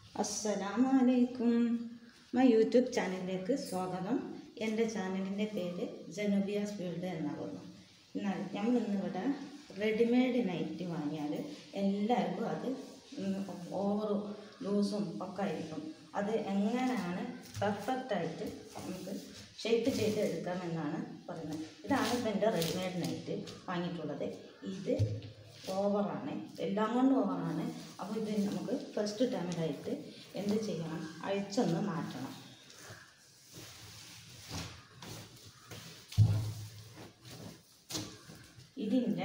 അസ്സലാമലൈക്കും my YouTube ചാനലിലേക്ക് സ്വാഗതം എൻ്റെ ചാനലിൻ്റെ പേര് ജനുബിയാസ് ഫീൽഡ് എന്നാകുന്നു എന്നാൽ നമ്മൾ ഇന്നിവിടെ റെഡിമെയ്ഡ് നൈറ്റ് വാങ്ങിയാൽ എല്ലാവർക്കും അത് ഓവർ ലൂസും ഒക്കെ ആയിരിക്കും അത് എങ്ങനെയാണ് പെർഫെക്റ്റായിട്ട് നമുക്ക് ഷേപ്പ് ചെയ്ത് എടുക്കാമെന്നാണ് പറയുന്നത് ഇതാണ് ഇപ്പം എൻ്റെ റെഡിമെയ്ഡ് നൈറ്റ് വാങ്ങിയിട്ടുള്ളത് ഇത് ഓവറാണ് എല്ലാം കൊണ്ടും ഓവറാണ് അപ്പോൾ ഇത് നമുക്ക് ഫസ്റ്റ് ടൈമിലായിട്ട് എന്ത് ചെയ്യണം അഴിച്ചൊന്ന് മാറ്റണം ഇതിൻ്റെ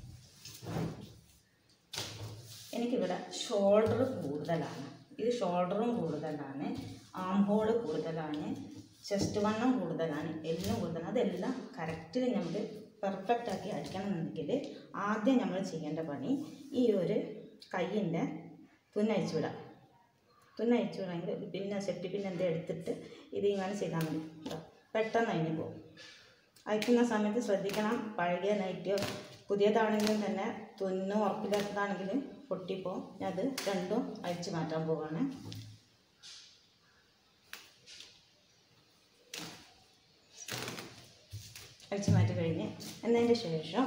എനിക്കിവിടെ ഷോൾഡർ കൂടുതലാണ് ഇത് ഷോൾഡറും കൂടുതലാണ് ആം ഹോൾ കൂടുതലാണ് ചെസ്റ്റ് വണ്ണം കൂടുതലാണ് എല്ലാം കൂടുതലാണ് അതെല്ലാം കറക്റ്റിൽ നമുക്ക് പെർഫെക്റ്റ് ആക്കി അടിക്കണമെന്നുണ്ടെങ്കിൽ ആദ്യം നമ്മൾ ചെയ്യേണ്ട പണി ഈ ഒരു കയ്യിൻ്റെ തുന്നഴിച്ചു വിടാം തുന്നഴിച്ചു വിടാമെങ്കിൽ പിന്നെ സെറ്റി പിന്നെ എന്തെങ്കിലും എടുത്തിട്ട് ഇത് ഇങ്ങനെ ചെയ്താൽ മതി കേട്ടോ പെട്ടെന്ന് അതിന് പോകും അയക്കുന്ന സമയത്ത് ശ്രദ്ധിക്കണം പഴകിയ നൈറ്റിയോ പുതിയതാണെങ്കിലും തന്നെ തുന്ന് ഉറപ്പില്ലാത്തതാണെങ്കിൽ പൊട്ടിപ്പോവും ഞാൻ അത് രണ്ടും അഴിച്ച് മാറ്റാൻ പോവാണ് അഴിച്ച് മാറ്റി കഴിഞ്ഞ് എന്നതിൻ്റെ ശേഷം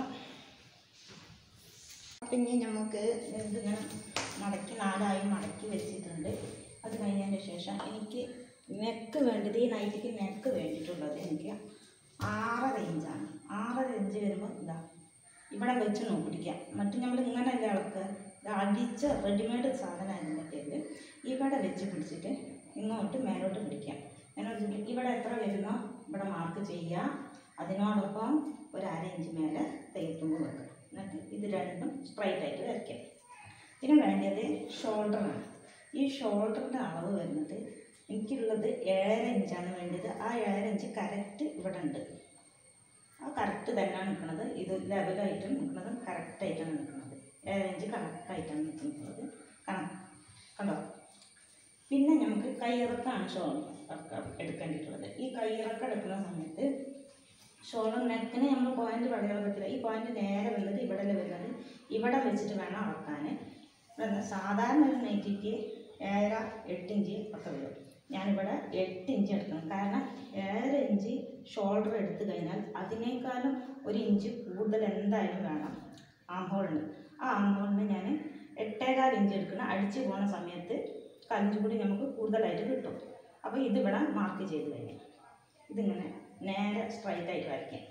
പിന്നെ നമുക്ക് ഇതിങ്ങനെ മടക്കി നാലായി മടക്കി വെച്ചിട്ടുണ്ട് അത് കഴിഞ്ഞതിന് ശേഷം എനിക്ക് നെക്ക് വേണ്ടത് ഈ നൈറ്റിക്ക് നെക്ക് വേണ്ടിയിട്ടുള്ളത് എനിക്ക് ആറര ഇഞ്ചാണ് ആറര ഇഞ്ച് വരുമ്പോൾ ഇതാ ഇവിടെ വെച്ച് നോക്കിക്കാം മറ്റു നമ്മൾ ഇങ്ങനെയല്ല അളക്ക് ഇത് അടിച്ച റെഡിമെയ്ഡ് സാധനമായതിൻ്റെ പേരിൽ ഇവിടെ വെച്ച് പിടിച്ചിട്ട് ഇങ്ങോട്ട് മേലോട്ട് പിടിക്കാം മേലോട്ട് പിടിച്ച് ഇവിടെ എത്ര വരുന്നോ ഇവിടെ മാർക്ക് ചെയ്യുക അതിനോടൊപ്പം ഒരു അര ഇഞ്ച് മേലെ തയ്യത്തുമ്പോൾ വെക്കുക എന്നിട്ട് ഇത് രണ്ടും സ്ട്രൈറ്റ് ആയിട്ട് വരയ്ക്കാം ഇതിന് വേണ്ടത് ഷോൾഡറാണ് ഈ ഷോൾഡറിൻ്റെ അളവ് വരുന്നത് എനിക്കുള്ളത് ഏഴര ഇഞ്ചാണ് വേണ്ടത് ആ ഏഴര ഇഞ്ച് കറക്റ്റ് ഇവിടെ ഉണ്ട് ആ കറക്റ്റ് തന്നെയാണ് നിൽക്കുന്നത് ഇത് ലെവലായിട്ട് നിൽക്കുന്നത് കറക്റ്റായിട്ടാണ് നിൽക്കുന്നത് ഏഴര ഇഞ്ച് കറക്റ്റായിട്ടാണ് നിൽക്കുന്നത് കാണാം കണ്ടോ പിന്നെ നമുക്ക് കൈയിറക്കാണ് ഷോൾ എടുക്കേണ്ടിയിട്ടുള്ളത് ഈ കൈയിറക്കം എടുക്കുന്ന സമയത്ത് ഷോൾഡർ നെക്കിന് നമ്മൾ പോയിന്റ് പറയാൻ പറ്റില്ല ഈ പോയിന്റ് നേരെ വന്നത് ഇവിടെ വരുന്നത് ഇവിടെ വെച്ചിട്ട് വേണം അളക്കാൻ സാധാരണ ഒരു നൈറ്റിക്ക് ഏഴര എട്ട് ഇഞ്ച് ഒക്കെ വരും ഞാനിവിടെ എട്ട് ഇഞ്ച് എടുക്കണം കാരണം ഏഴര ഇഞ്ച് ഷോൾഡർ എടുത്തു കഴിഞ്ഞാൽ അതിനേക്കാളും ഒരു ഇഞ്ച് കൂടുതൽ എന്തായാലും വേണം ആംഹോളിന് ആ ആംഹോളിന് ഞാൻ എട്ടേകാൽ ഇഞ്ച് എടുക്കണം അടിച്ചു പോകുന്ന സമയത്ത് കഞ്ചു കൂടി നമുക്ക് കൂടുതലായിട്ട് കിട്ടും അപ്പോൾ ഇതിവിടെ മാർക്ക് ചെയ്ത് കഴിഞ്ഞു ഇതിങ്ങനെ നേരെ സ്ട്രൈറ്റ് ആയിട്ട് വരയ്ക്കാം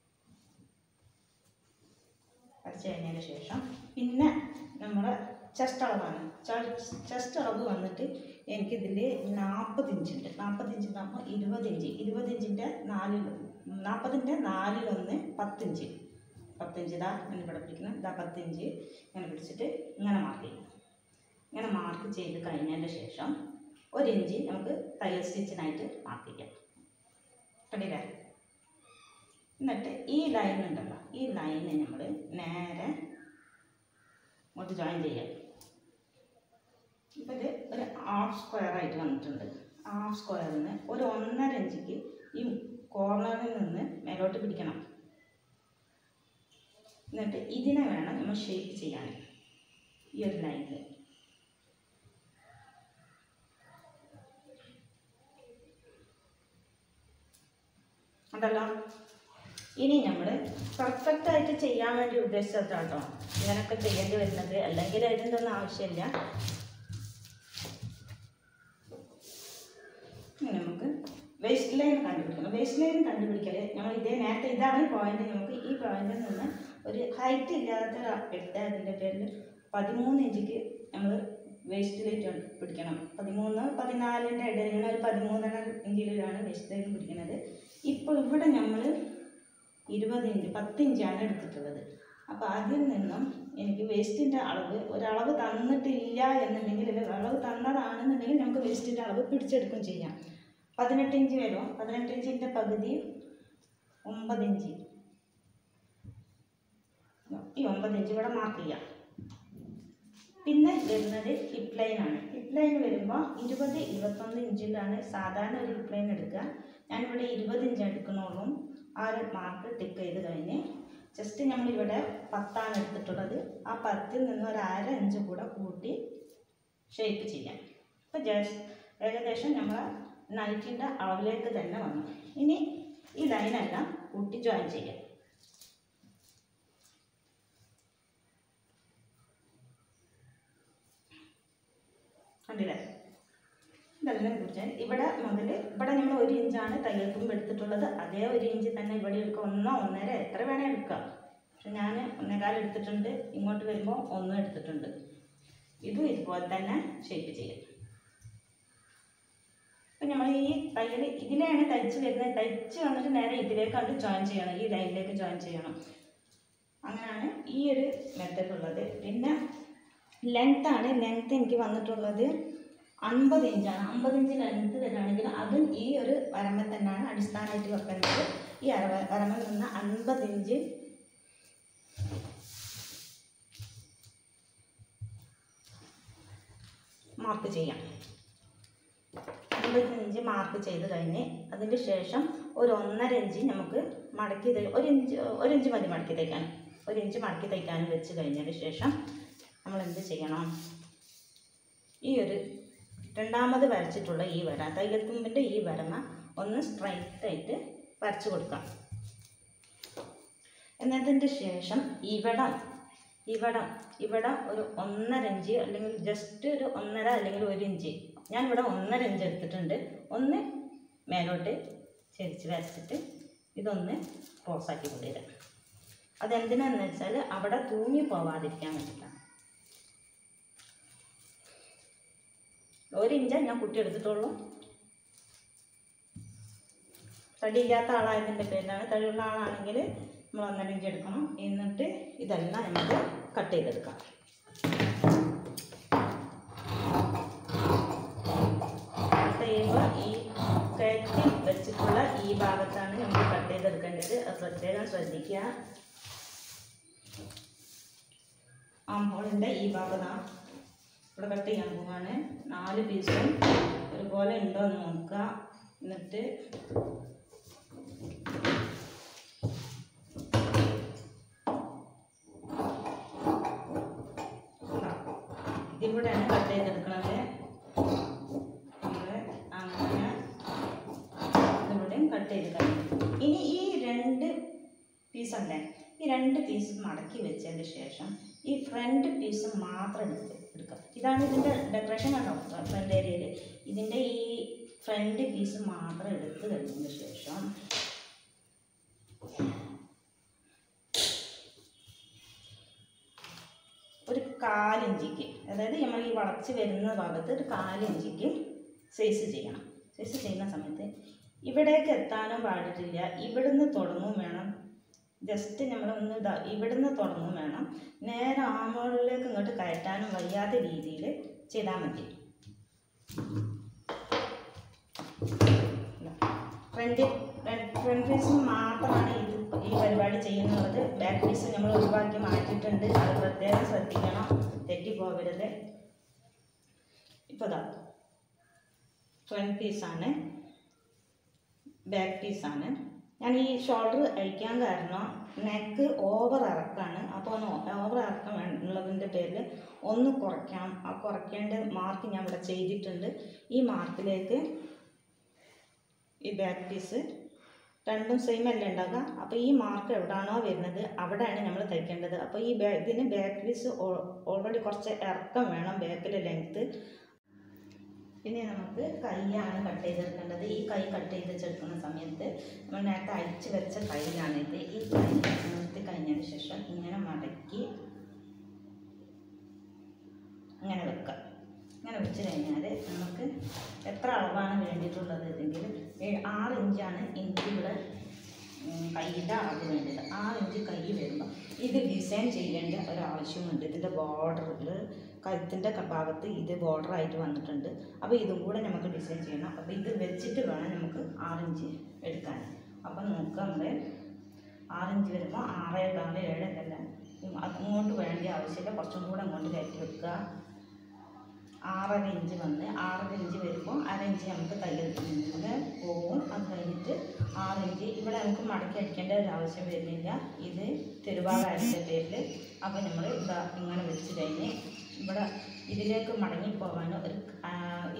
വരച്ച് കഴിഞ്ഞതിന് ശേഷം പിന്നെ നമ്മുടെ ചെസ്റ്റ് അളവാണ് ചെസ്റ്റ് അളവ് വന്നിട്ട് എനിക്കിതിൽ നാൽപ്പത് ഇഞ്ചുണ്ട് നാൽപ്പത് ഇഞ്ച് നമ്മൾ ഇരുപത് ഇഞ്ച് ഇരുപത് ഇഞ്ചിൻ്റെ നാലിൽ നാൽപ്പതിൻ്റെ നാലിലൊന്ന് പത്തിഞ്ച് പത്തിഞ്ച് ഇതാ ഞാൻ ഇവിടെ പിടിക്കുന്നത് ഇതാ പത്തിഞ്ച് ഇങ്ങനെ പിടിച്ചിട്ട് ഇങ്ങനെ മാർക്ക് ചെയ്യും ഇങ്ങനെ മാർക്ക് ചെയ്ത് കഴിഞ്ഞതിൻ്റെ ശേഷം ഒരു ഇഞ്ച് നമുക്ക് തയ്യൽ സ്റ്റിച്ചിനായിട്ട് മാർക്ക് ചെയ്യാം കണ്ടില്ലേ എന്നിട്ട് ഈ ലൈൻ ഉണ്ടല്ലോ ഈ ലൈന് നമ്മൾ നേരെ ഇങ്ങോട്ട് ജോയിൻ ചെയ്യാം ഇപ്പം ഇത് ഒരു ഹാഫ് സ്ക്വയർ ആയിട്ട് വന്നിട്ടുണ്ട് ഹാഫ് സ്ക്വയറിൽ നിന്ന് ഒരു ഒന്നര ഇഞ്ചിക്ക് ഈ കോർണറിൽ നിന്ന് മേലോട്ട് പിടിക്കണം എന്നിട്ട് ഇതിനെ വേണം നമ്മൾ ഷേപ്പ് ചെയ്യാൻ ഈ ഒരു ലൈനിൽ ഉണ്ടല്ലോ ഇനി നമ്മൾ പെർഫെക്റ്റ് ആയിട്ട് ചെയ്യാൻ വേണ്ടി ഉദ്ദേശിച്ചതാട്ടോ ഇങ്ങനൊക്കെ ചെയ്യേണ്ടി വരുന്നത് അല്ലെങ്കിൽ അതിൻ്റെ ഒന്നും ആവശ്യമില്ല ഇനി നമുക്ക് വേസ്റ്റ് ലൈൻ കണ്ടുപിടിക്കണം വേസ്റ്റ് ലൈൻ കണ്ടുപിടിക്കൽ നമ്മൾ ഇതേ നേരത്തെ ഇതാണ് പോയിന്റ് നമുക്ക് ഈ പോയിന്റിൽ നിന്ന് ഒരു ഹൈറ്റ് ഇല്ലാത്ത എടുത്ത അതിൻ്റെ പേരിൽ പതിമൂന്ന് ഇഞ്ചിക്ക് നമ്മൾ വേസ്റ്റ് ലൈൻ പിടിക്കണം പതിമൂന്ന് പതിനാലിൻ്റെ ഇടയിൽ ഇങ്ങനെ ഒരു പതിമൂന്നര ഇഞ്ചിലാണ് വേസ്റ്റ് ലൈൻ പിടിക്കുന്നത് ഇപ്പോൾ ഇവിടെ നമ്മൾ ഇരുപത് ഇഞ്ച് പത്ത് ഇഞ്ചാണ് എടുത്തിട്ടുള്ളത് അപ്പോൾ അതിൽ നിന്നും എനിക്ക് വേസ്റ്റിൻ്റെ അളവ് ഒരളവ് തന്നിട്ടില്ല എന്നുണ്ടെങ്കിൽ അല്ലെങ്കിൽ അളവ് തന്നതാണെന്നുണ്ടെങ്കിൽ നമുക്ക് വേസ്റ്റിൻ്റെ അളവ് പിടിച്ചെടുക്കും ചെയ്യാം പതിനെട്ട് ഇഞ്ച് വരും പതിനെട്ട് ഇഞ്ചിൻ്റെ പകുതി ഒമ്പത് ഇഞ്ച് ഈ ഒമ്പത് ഇഞ്ച് ഇവിടെ മാർക്ക് ചെയ്യാം പിന്നെ വരുന്നത് ഹിപ്പ് ലൈനാണ് ഹിപ്പ് ലൈൻ വരുമ്പോൾ ഇരുപത് ഇരുപത്തൊന്ന് ഇഞ്ചിലാണ് സാധാരണ ഒരു ഹിപ്പ് ലൈൻ എടുക്കുക ഞാനിവിടെ ഇരുപത് ഇഞ്ച് എടുക്കണോളും ആ ഒരു മാർക്ക് ടിക്ക് ചെയ്ത് കഴിഞ്ഞ് ജസ്റ്റ് നമ്മളിവിടെ പത്താണ് എടുത്തിട്ടുള്ളത് ആ പത്തിൽ നിന്ന് ഒരു അര ഇഞ്ച് കൂടെ കൂട്ടി ഷേപ്പ് ചെയ്യാം അപ്പോൾ ജസ്റ്റ് ഏകദേശം നമ്മൾ നൈറ്റിൻ്റെ അളവിലേക്ക് തന്നെ വന്നു ഇനി ഈ ലൈനെല്ലാം കൂട്ടി ജോയിൻ ചെയ്യാം കണ്ടില്ലേ ഇതെല്ലാം കുറിച്ചാൽ ഇവിടെ മുതൽ ഇവിടെ നമ്മൾ ഒരു ഇഞ്ചാണ് തയ്യൽ തുമ്പ് എടുത്തിട്ടുള്ളത് അതേ ഒരു ഇഞ്ച് തന്നെ ഇവിടെ എടുക്കുക ഒന്നോ ഒന്നര എത്ര വേണേൽ എടുക്കാം പക്ഷെ ഞാൻ ഒന്നേകാലം എടുത്തിട്ടുണ്ട് ഇങ്ങോട്ട് വരുമ്പോൾ ഒന്നും എടുത്തിട്ടുണ്ട് ഇതും ഇതുപോലെ തന്നെ ഷേപ്പ് ചെയ്യും അപ്പം നമ്മൾ ഈ തയ്യൽ ഇതിലാണ് തയ്ച്ച് വരുന്നത് തയ്ച്ച് വന്നിട്ട് നേരെ ഇതിലേക്കാണ്ട് ജോയിൻ ചെയ്യണം ഈ ലൈനിലേക്ക് ജോയിൻ ചെയ്യണം അങ്ങനെയാണ് ഈ ഒരു മെത്തേഡ് ഉള്ളത് പിന്നെ ലെങ്ത് ആണ് ലെങ്ത് എനിക്ക് വന്നിട്ടുള്ളത് അൻപത് ഇഞ്ചാണ് അമ്പത് ഇഞ്ച് ലെങ്ത് വരികയാണെങ്കിൽ അതും ഈ ഒരു വരമ്പ തന്നെയാണ് അടിസ്ഥാനമായിട്ട് വെക്കേണ്ടത് ഈ അരവ വരമ്പിൽ നിന്ന് അൻപത് ഇഞ്ച് മാർക്ക് ചെയ്യാം അൻപത് ഇഞ്ച് മാർക്ക് ചെയ്ത് കഴിഞ്ഞ് അതിന് ശേഷം ഒരു ഒന്നര ഇഞ്ച് നമുക്ക് മടക്കി തൈ ഒരു ഇഞ്ച് ഒരു ഇഞ്ച് മതി മടക്കി തയ്ക്കാൻ ഒരു ഇഞ്ച് മടക്കി തയ്ക്കാനും വെച്ച് കഴിഞ്ഞതിന് ശേഷം നമ്മൾ എന്ത് ചെയ്യണം ഈ ഒരു രണ്ടാമത് വരച്ചിട്ടുള്ള ഈ വര തയ്യൽ തുമ്പിൻ്റെ ഈ വരമ ഒന്ന് സ്ട്രൈറ്റ് ആയിട്ട് വരച്ച് കൊടുക്കാം എന്നതിൻ്റെ ശേഷം ഇവിടം ഇവിടം ഇവിടെ ഒരു ഒന്നര ഇഞ്ച് അല്ലെങ്കിൽ ജസ്റ്റ് ഒരു ഒന്നര അല്ലെങ്കിൽ ഒരു ഇഞ്ച് ഞാൻ ഇവിടെ ഒന്നര ഇഞ്ച് എടുത്തിട്ടുണ്ട് ഒന്ന് മേലോട്ട് ചെരിച്ച് വരച്ചിട്ട് ഇതൊന്ന് ക്രോസാക്കി കൊണ്ടുവരാം അതെന്തിനാന്ന് വെച്ചാൽ അവിടെ തൂങ്ങി പോവാതിരിക്കാൻ വേണ്ടിയിട്ടാണ് ഒരു ഇഞ്ചാ ഞാൻ കുട്ടി എടുത്തിട്ടുള്ളൂ തടിയില്ലാത്ത ആളായതിൻ്റെ പേരിലാണ് തടിയുള്ള ആളാണെങ്കിൽ നമ്മൾ ഒന്നര ഇഞ്ച് എടുക്കണം എന്നിട്ട് ഇതെല്ലാം നമുക്ക് കട്ട് ചെയ്തെടുക്കാം കട്ട് ചെയ്യുമ്പോൾ ഈ കയറ്റി വെച്ചിട്ടുള്ള ഈ ഭാഗത്താണ് നമ്മൾ കട്ട് ചെയ്തെടുക്കേണ്ടത് അത് പ്രത്യേകം ശ്രദ്ധിക്കുക ആംഹോളിൻ്റെ ഈ ഭാഗത്താണ് ഇവിടെ കട്ട് ചെയ്യാൻ പോവാണ് നാല് പീസും ഒരുപോലെ ഉണ്ടോ എന്ന് നോക്കുക എന്നിട്ട് ഇതിലൂടെയാണ് കട്ട് ചെയ്തെടുക്കുന്നത് നമ്മള് അങ്ങനെ ഇതിലൂടെയും കട്ട് ചെയ്ത് കഴിഞ്ഞു ഇനി ഈ രണ്ട് പീസ് ഉണ്ടേ ഈ രണ്ട് പീസ് മടക്കി വെച്ചതിന് ശേഷം ഈ ഫ്രണ്ട് പീസ് മാത്രം എടുത്ത് എടുക്കാം ഇതാണ് ഇതിൻ്റെ ഡെക്കറേഷൻ കണ്ടോ ഫ്രണ്ട് ഏരിയയിൽ ഇതിൻ്റെ ഈ ഫ്രണ്ട് പീസ് മാത്രം എടുത്ത് കഴിഞ്ഞതിന് ശേഷം ഒരു കാലിഞ്ചിക്ക് അതായത് നമ്മൾ ഈ വളച്ച് വരുന്ന ഭാഗത്ത് ഒരു കാലിഞ്ചിക്ക് സൈസ് ചെയ്യണം സൈസ് ചെയ്യുന്ന സമയത്ത് ഇവിടേക്ക് എത്താനും പാടില്ല ഇവിടുന്ന് തുടങ്ങും വേണം ജസ്റ്റ് നമ്മളൊന്ന് ഇതാ ഇവിടുന്ന് തുടങ്ങും വേണം നേരെ ആമോളിലേക്ക് ഇങ്ങോട്ട് കയറ്റാനും വയ്യാത്ത രീതിയിൽ ചെയ്താൽ മതി ഫ്രണ്ട് ഫ്രണ്ട് പീസ് മാത്രമാണ് ഇത് ഈ പരിപാടി ചെയ്യുന്നത് ബാക്ക് പീസ് നമ്മൾ ഒഴിവാക്കി മാറ്റിയിട്ടുണ്ട് അത് പ്രത്യേകം ശ്രദ്ധിക്കണം തെറ്റിപ്പോകരുത് ഇപ്പോൾ ഇതാ ഫ്രണ്ട് പീസാണ് ബാക്ക് പീസാണ് ഞാൻ ഈ ഷോൾഡർ അഴിക്കാൻ കാരണം നെക്ക് ഓവർ ഇറക്കാണ് അപ്പോൾ ഒന്ന് ഓവർ ഇറക്കം വേ- ഉള്ളതിൻ്റെ പേരിൽ ഒന്ന് കുറയ്ക്കണം ആ കുറയ്ക്കേണ്ട മാർക്ക് ഞാൻ ഇവിടെ ചെയ്തിട്ടുണ്ട് ഈ മാർക്കിലേക്ക് ഈ ബാക്ക് പീസ് രണ്ടും സെയിം അല്ല ഉണ്ടാകുക അപ്പോൾ ഈ മാർക്ക് എവിടാണോ വരുന്നത് അവിടെയാണ് നമ്മൾ തയ്ക്കേണ്ടത് അപ്പോൾ ഈ ബാ ഇതിന് ബാക്ക് പീസ് ഓൾറെഡി കുറച്ച് ഇറക്കം വേണം ബാക്കിലെ ലെങ്ത്ത് ഇനി നമുക്ക് കൈയാണ് കട്ട് ചെയ്തെടുക്കേണ്ടത് ഈ കൈ കട്ട് ചെയ്ത് വെച്ചെടുക്കുന്ന സമയത്ത് നമ്മൾ നേരത്തെ അയച്ച് വെച്ച കൈയിലാണിത് ഈ കൈ നിർത്തി കഴിഞ്ഞതിന് ശേഷം ഇങ്ങനെ മടക്കി ഇങ്ങനെ വെക്കാം ഇങ്ങനെ വെച്ച് കഴിഞ്ഞാൽ നമുക്ക് എത്ര അളവാണ് വേണ്ടിയിട്ടുള്ളത് എങ്കിൽ ഏ- ആറ് ഇഞ്ചാണ് എനിക്കിവിടെ കൈയുടെ അളവ് വേണ്ടത് ആറ് ഇഞ്ച് കൈ വരുമ്പോൾ ഇത് ഡിസൈൻ ചെയ്യേണ്ട ഒരാവശ്യമുണ്ട് ഇതിൻ്റെ ബോർഡറിൽ കഴുത്തിൻ്റെ ഭാഗത്ത് ഇത് ബോർഡറായിട്ട് വന്നിട്ടുണ്ട് അപ്പോൾ ഇതും കൂടെ നമുക്ക് ഡിസൈൻ ചെയ്യണം അപ്പോൾ ഇത് വെച്ചിട്ട് വേണം നമുക്ക് ആറിഞ്ച് എടുക്കാൻ അപ്പോൾ നോക്കുക നമ്മൾ ആറിഞ്ച് വരുമ്പോൾ ആറ് നാല് ഏഴ് അല്ല അങ്ങോട്ട് വേണ്ട ആവശ്യമില്ല കുറച്ചും കൂടെ അങ്ങോട്ട് കയറ്റി വെക്കുക ആറര ഇഞ്ച് വന്ന് ആറര ഇഞ്ച് വരുമ്പോൾ അര ഇഞ്ച് നമുക്ക് തയ്യൽ തുണിയിൽ പോകും അത് കഴിഞ്ഞിട്ട് ആറ് ഇഞ്ച് ഇവിടെ നമുക്ക് മടക്കി അടിക്കേണ്ട ഒരു ആവശ്യം വരുന്നില്ല ഇത് തിരുവാറായതിൻ്റെ പേരിൽ അപ്പോൾ നമ്മൾ ഇതാ ഇങ്ങനെ വെച്ച് കഴിഞ്ഞ് ഇവിടെ ഇതിലേക്ക് മടങ്ങിപ്പോകാൻ ഒരു ആ, ഈ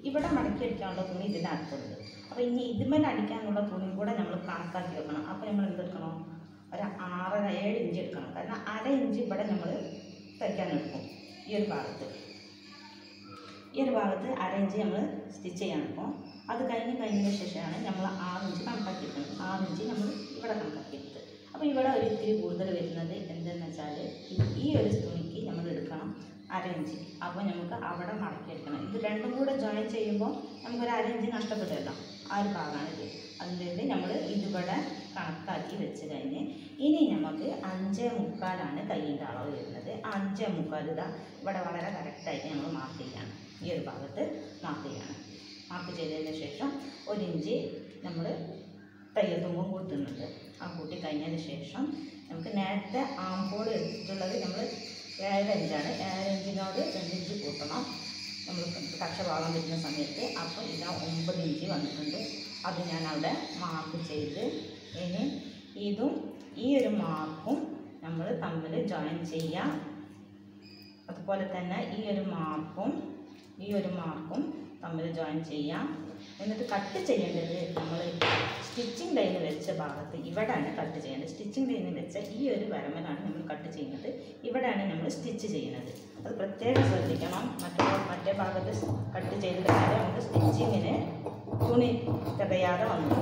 ഇവിടെ മടക്കി അടിക്കാനുള്ള തുണി ഇതിൻ്റെ അടുത്തുണ്ട് അപ്പോൾ ഇനി ഇതുമേൽ അടിക്കാനുള്ള തുണിയും കൂടെ നമ്മൾ കണക്കാക്കി വെക്കണം അപ്പോൾ നമ്മൾ എന്തെടുക്കണം ഒരു ആറര ഏഴ് ഇഞ്ച് എടുക്കണം കാരണം അര ഇഞ്ച് ഇവിടെ നമ്മൾ തയ്ക്കാൻ എടുക്കും ഈ ഒരു ഭാഗത്ത് ഈ ഒരു ഭാഗത്ത് അര ഇഞ്ച് നമ്മൾ സ്റ്റിച്ച് ചെയ്യാൻ എടുക്കും അത് കഴിഞ്ഞ് കഴിഞ്ഞതിന് ശേഷമാണ് നമ്മൾ ആറ് ഇഞ്ച് കണക്കാക്കിയിരിക്കുന്നത് ആറ് ഇഞ്ച് നമ്മൾ ഇവിടെ കണക്കാക്കിയെടുത്ത് അപ്പോൾ ഇവിടെ ഒരു ഇത്തിരി കൂടുതൽ വരുന്നത് എന്തെന്ന് വെച്ചാൽ ഈ ഒരു തുണിക്ക് നമ്മൾ എടുക്കണം അര ഇഞ്ച് അപ്പോൾ നമുക്ക് അവിടെ മടക്കിയെടുക്കണം ഇത് രണ്ടും കൂടെ ജോയിൻ ചെയ്യുമ്പോൾ നമുക്കൊരു അര ഇഞ്ച് നഷ്ടപ്പെട്ടല്ലോ ആ ഒരു ഭാഗമാണിത് അതിൻ്റെ നമ്മൾ ഇതിവിടെ കണക്കാക്കി വെച്ച് കഴിഞ്ഞ് ഇനി നമുക്ക് അഞ്ചേ മുക്കാലാണ് കയ്യിൻ്റെ അളവ് വരുന്നത് ആ അഞ്ചേ മുക്കാൽ ഇതാ ഇവിടെ വളരെ കറക്റ്റായിട്ട് നമ്മൾ മാർക്ക് ചെയ്യാണ് ഈ ഒരു ഭാഗത്ത് മാർക്ക് ചെയ്യാണ് മാർക്ക് ചെയ്തതിന് ശേഷം ഒരു ഇഞ്ച് നമ്മൾ തയ്യൽ തുമ്പും കൂട്ടുന്നുണ്ട് ആ കൂട്ടി കഴിഞ്ഞതിന് ശേഷം നമുക്ക് നേരത്തെ ആമ്പോൾ എടുത്തിട്ടുള്ളത് നമ്മൾ ഏഴര ഇഞ്ചാണ് ഏഴര ഇഞ്ചിനോട് രണ്ട് ഇഞ്ച് കൂട്ടണം നമ്മൾ കക്ഷഭാഗം വരുന്ന സമയത്ത് അപ്പോൾ ഇതാ ഒമ്പത് ഇഞ്ച് വന്നിട്ടുണ്ട് അത് ഞാൻ അവിടെ മാർക്ക് ചെയ്ത് ഇനി ഇതും ഈ ഒരു മാർക്കും നമ്മൾ തമ്മിൽ ജോയിൻ ചെയ്യാം അതുപോലെ തന്നെ ഈ ഒരു മാർക്കും ഈ ഒരു മാർക്കും തമ്മിൽ ജോയിൻ ചെയ്യാം എന്നിട്ട് കട്ട് ചെയ്യേണ്ടത് നമ്മൾ സ്റ്റിച്ചിങ് ലൈന് വെച്ച ഭാഗത്ത് ഇവിടെയാണ് കട്ട് ചെയ്യേണ്ടത് സ്റ്റിച്ചിങ് ലൈന് വെച്ച ഈ ഒരു വരമലാണ് നമ്മൾ കട്ട് ചെയ്യുന്നത് ഇവിടെയാണ് നമ്മൾ സ്റ്റിച്ച് ചെയ്യുന്നത് അത് പ്രത്യേകം ശ്രദ്ധിക്കണം മറ്റേ മറ്റേ ഭാഗത്ത് കട്ട് ചെയ്ത് കഴിഞ്ഞാൽ നമുക്ക് സ്റ്റിച്ചിങ്ങിന് തുണി തികയാതെ വന്നു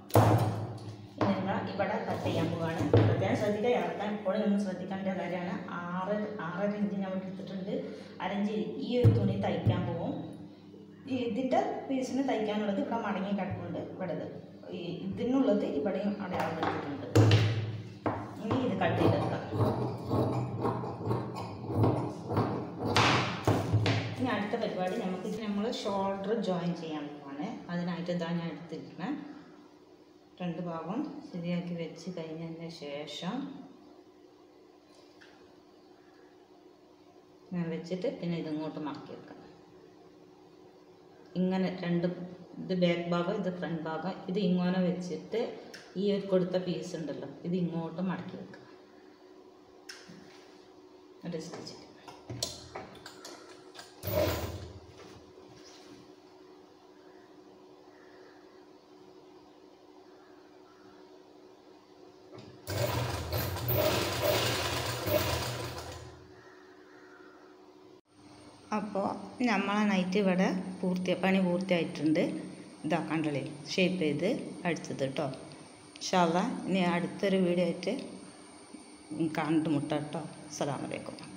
ഇനി ഇവിടെ കട്ട് ചെയ്യാൻ പോവാണ് പ്രത്യേകം ശ്രദ്ധിക്കുക ഇറക്കാൻ എപ്പോഴും നമ്മൾ ശ്രദ്ധിക്കേണ്ട കാര്യമാണ് ആറ് ആറര ഇഞ്ച് നമ്മൾ എടുത്തിട്ടുണ്ട് അരഞ്ച് ഈ ഒരു തുണി തയ്ക്കാൻ പോകും ഈ ഇതിൻ്റെ പീസിന് തയ്ക്കാനുള്ളത് ഇവിടെ മടങ്ങി കിടപ്പുണ്ട് ഇവിടെ ഇത്. ഈ ഇതിനുള്ളത് ഇവിടെയും അടയാളപ്പെടുത്തിയിട്ടുണ്ട് ഇനി ഇത് കട്ട് ചെയ്തെടുക്കാം ഇനി അടുത്ത പരിപാടി നമുക്ക് നമ്മൾ ഷോൾഡർ ജോയിൻ ചെയ്യാൻ പോവാണ് അതിനായിട്ട് ഇതാ ഞാൻ എടുത്തിരിക്കുന്നത് രണ്ട് ഭാഗം ശരിയാക്കി വെച്ച് കഴിഞ്ഞതിന് ശേഷം ഞാൻ വെച്ചിട്ട് പിന്നെ ഇതിങ്ങോട്ട് മടക്കി വെക്കാം ഇങ്ങനെ രണ്ട് ഇത് ബാക്ക് ഭാഗം ഇത് ഫ്രണ്ട് ഭാഗം ഇത് ഇങ്ങനെ വെച്ചിട്ട് ഈ ഒരു കൊടുത്ത പീസ് ഉണ്ടല്ലോ ഇത് ഇങ്ങോട്ട് മടക്കി വെക്കാം ഒരു സ്റ്റിച്ച് അപ്പോൾ നമ്മളെ നൈറ്റ് ഇവിടെ പൂർത്തി പണി പൂർത്തിയായിട്ടുണ്ട് ഇതാ കണ്ടല്ലേ ഷേപ്പ് ചെയ്ത് അടിച്ചത് കേട്ടോ ഷാള ഇനി അടുത്തൊരു വീഡിയോ ആയിട്ട് കണ്ടുമുട്ടാം കേട്ടോ അസ്സലാമലൈക്കും